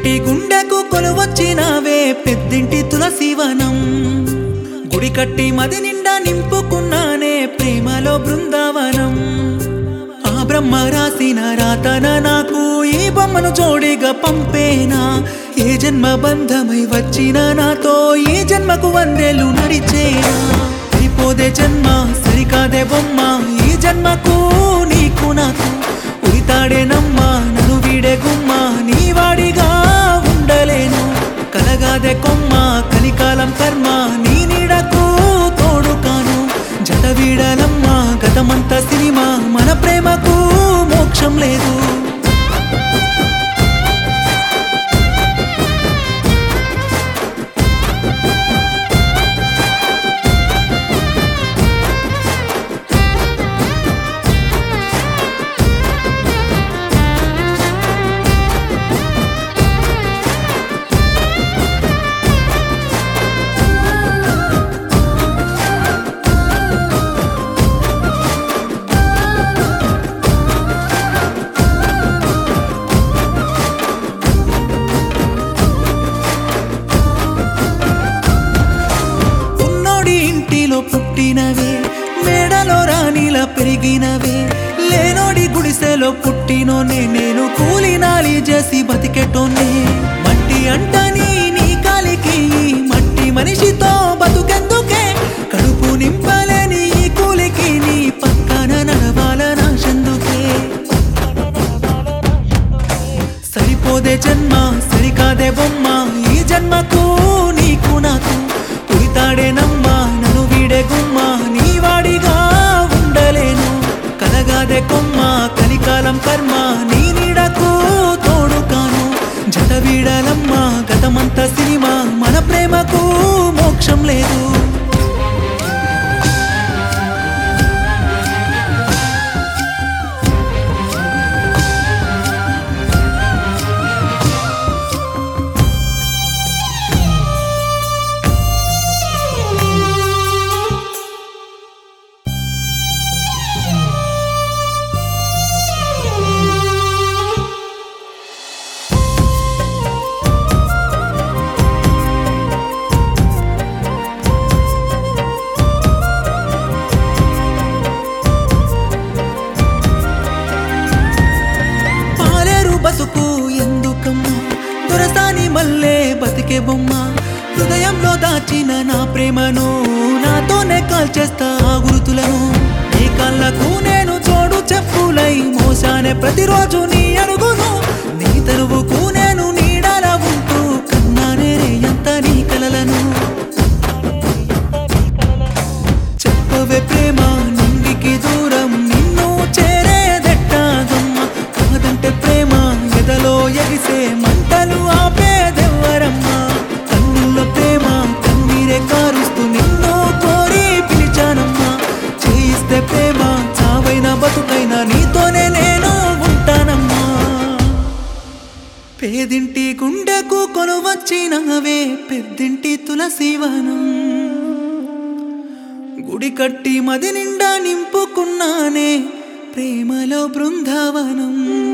పేదింటి గుండెకు కొలువొచ్చినావే పెద్దింటి తులసివనం గుడి కట్టి మది నిండా నింపుకున్నానే ప్రేమలో బృందావనం ఆ బ్రహ్మ రాసిన రాతన నాకు ఈ బొమ్మను జోడిగా పంపేనా ఏ జన్మ బంధమై వచ్చిన నాతో ఈ జన్మకు వందేలు నడిచేనా అయిపోదే జన్మ సరికాదే బొమ్మ ఈ జన్మకు నీకు నాకు ఉరితాడేనమ్మా నన్ను వీడే గుమ్మ నీ వాడిగా ఉండలేను కలగాదే కొమ్మ కలికాలం కర్మ నీ నీడకు తోడు కాను జత వీడలమ్మా గతమంతా సినిమా మన ప్రేమకు మోక్షం లేదు ఉన్నోడి ఇంటిలో పుట్టినవే మేడలో రాణిలా పెరిగినవే లేనోడి గుడిసెలో పుట్టినోనే నేను కూలినాలి చేసి బతికెటోనే మట్టి అంటని నీ కాలికి ఈ మట్టి మనిషితో బతుకెందుకే కడుపు నింపలేని ఈ కూలికి నీ పక్కన నడవాల నాశందుకే సరిపోదే జన్మ సరికాదే బొమ్మ ఈ జన్మకు నీకు నాకు పురితాడేనమ్మా నన్ను వీడే గుమ్మ నీ వాడిగా ఉండలేను కలగాదే కొమ్మ కలికాలం కర్మ నీ నీడకు తోడు కాను జత వీడాలమ్మా గతమంతా సినిమా మన ప్రేమకు మోక్షం లేదు పాలేరు బతుకు ఎందుకమ్మా దొరసాని మల్లే బతికే బొమ్మ హృదయంలో దాచిన నా ప్రేమను నాతోనే కాల్చేస్తా ఆ గురుతులను నీ కళ్ళకు నేను చోడు చెప్పులై మోసానే ప్రతిరోజు నీ అడుగును నీ తరువుకు నేను నీడలా ఉంటూ కన్నానే రే ఎంత నీ కలలను చెప్పవే ప్రేమ నింగికి దూరం నిన్ను చేరేదెట్టాగమ్మ కాదంటే ప్రేమ ఎదలో ఎగిసే మంటలు ఆపేదెవ్వరమ్మా కన్నుల్లో ప్రేమ కన్నీరే కారుస్తూ నిన్ను కోరి పిలిచానమ్మా చేయిస్తే ప్రేమ చావైన బతుకైనా నీతోనే నేను ఉంటానమ్మా పేదింటి గుండెకు కొనువచ్చినవే పెద్దింటి తులసివనం గుడి కట్టి మది నిండా నింపుకున్నానే ప్రేమలో బృందావనం